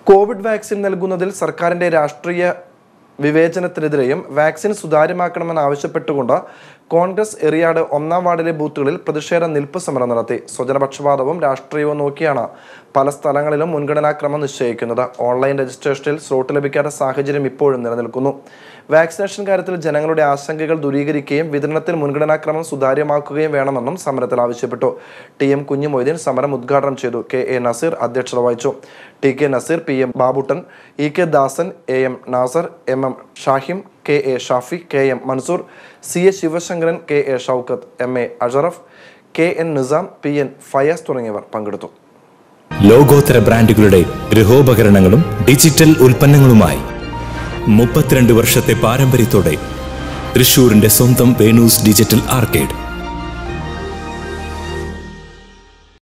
Covid vaccine നൽകുന്നതിൽ സർക്കാരിന്റെ രാഷ്ട്രീയ വിവേചനത്തിനെതിരെയും വാക്സിൻ സുതാര്യമാക്കണമെന്ന് ആവശ്യപ്പെട്ടുകൊണ്ട് കോൺഗ്രസ് എറിയാട് ഒന്നാം വാർഡിലെ ബൂത്തുകളിൽ പ്രതിഷേധ നിൽപ്പ് സമരം നടത്തി സ്വജനപക്ഷപാതവും രാഷ്ട്രീയവും നോക്കിയാണ് പല സ്ഥലങ്ങളിലും മുൻഗണനാക്രമം നിശ്ചയിക്കുന്നത് ഓൺലൈൻ രജിസ്ട്രേഷനിൽ സ്ലോട്ട് ലഭിക്കാത്ത സാഹചര്യം ഇപ്പോഴും നിലനിൽക്കുന്നു വാക്സിനേഷൻ കാര്യത്തിൽ ജനങ്ങളുടെ ആശങ്കകൾ ദൂരീകരിക്കുകയും വിതരണത്തിൽ മുൻഗണനാക്രമം സുതാര്യമാക്കുകയും വേണമെന്നും സമരത്തിൽ ആവശ്യപ്പെട്ടു ടി എം കുഞ്ഞുമൊയ്തീൻ സമരം ഉദ്ഘാടനം ചെയ്തു കെ എ നസീർ അധ്യക്ഷത വഹിച്ചു T K Nazeer P M Babuttan E K Dasan A M Nasar M M Shahim K A Shafi K M Mansoor C A Sivasankaran K A Shoukath M A Ashraf K N Nizam P N Fayas തുടങ്ങിയവർ പങ്കെടുത്തു ലോകോത്തര ബ്രാൻഡുകളുടെ ഗൃഹോപകരണങ്ങളും ഡിജിറ്റൽ ഉൽപ്പന്നങ്ങളുമായി മുപ്പത്തിരണ്ട് വർഷത്തെ പാരമ്പര്യത്തോടെ തൃശൂരിന്റെ സ്വന്തം വേണൂസ് ഡിജിറ്റൽ ആർക്കേഡ്